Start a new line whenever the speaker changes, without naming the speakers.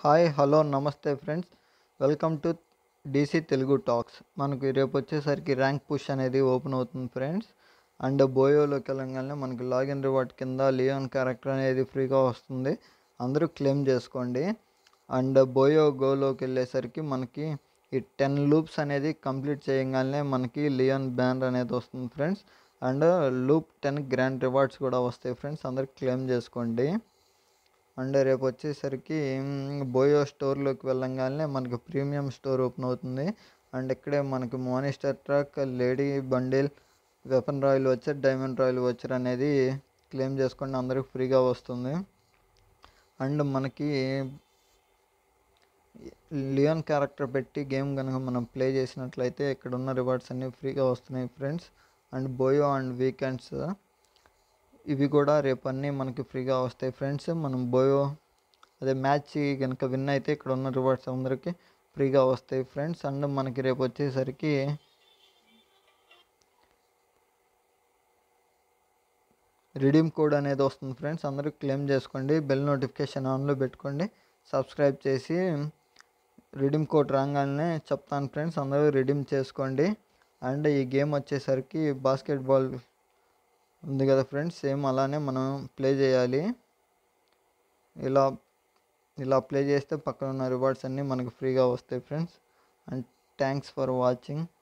hi hello నమస్తే friends welcome to DC Telugu talks మనకి రేపు వచ్చేసరికి ర్యాంక్ పుష్ అనేది ఓపెన్ అవుతుంది ఫ్రెండ్స్ అండ్ బోయోలోకి వెళ్ళగానే మనకి లాగిన్ రివార్డ్ కింద లియోన్ క్యారెక్టర్ అనేది ఫ్రీగా వస్తుంది అందరూ క్లెయిమ్ చేసుకోండి అండ్ బోయో గోలోకి వెళ్ళేసరికి మనకి ఈ టెన్ లూప్స్ అనేది కంప్లీట్ చేయగానే మనకి లియోన్ బ్యానర్ అనేది వస్తుంది friends and loop ten grand rewards కూడా వస్తాయి ఫ్రెండ్స్ అందరు క్లెయిమ్ చేసుకోండి అండ్ రేపు వచ్చేసరికి మ్, బోయో స్టోర్లోకి వెళ్ళంగానే మనకి ప్రీమియం స్టోర్ ఓపెన్ అవుతుంది అండ్ ఇక్కడే మనకి monster truck lady bundle weapon royale voucher diamond royale voucher అనేది క్లెయిమ్ చేసుకోండి అందరికి ఫ్రీగా వస్తుంది అండ్ మనకి లియోన్ క్యారెక్టర్ పెట్టి గేమ్ కనుక మనం ప్లే చేసినట్లయితే ఇక్కడ ఉన్న రివార్డ్స్ అన్నీ ఫ్రీగా వస్తున్నాయి friends and Booyah and weekends ఇవి కూడా రేపు అన్నీ మనకి ఫ్రీగా వస్తాయి ఫ్రెండ్స్ మనం బోయో అదే మ్యాచ్ కనుక విన్ అయితే ఇక్కడ ఉన్న రివార్డ్స్ అందరికీ ఫ్రీగా వస్తాయి ఫ్రెండ్స్ అండ్ మనకి రేపు వచ్చేసరికి రిడీమ్ కోడ్ అనేది వస్తుంది ఫ్రెండ్స్ అందరూ క్లెయిమ్ చేసుకోండి బెల్ నోటిఫికేషన్ ఆన్లో పెట్టుకోండి సబ్స్క్రైబ్ చేసి రిడీమ్ కోడ్ రాగానే చెప్తాను ఫ్రెండ్స్ అందరూ రిడీమ్ చేసుకోండి అండ్ ఈ గేమ్ వచ్చేసరికి బాస్కెట్బాల్ ఉంది కదా ఫ్రెండ్స్ సేమ్ అలానే మనం ప్లే చేయాలి ఇలా ఇలా ప్లే చేస్తే పక్కన ఉన్న రివార్డ్స్ అన్నీ మనకు ఫ్రీగా వస్తాయి friends and thanks for watching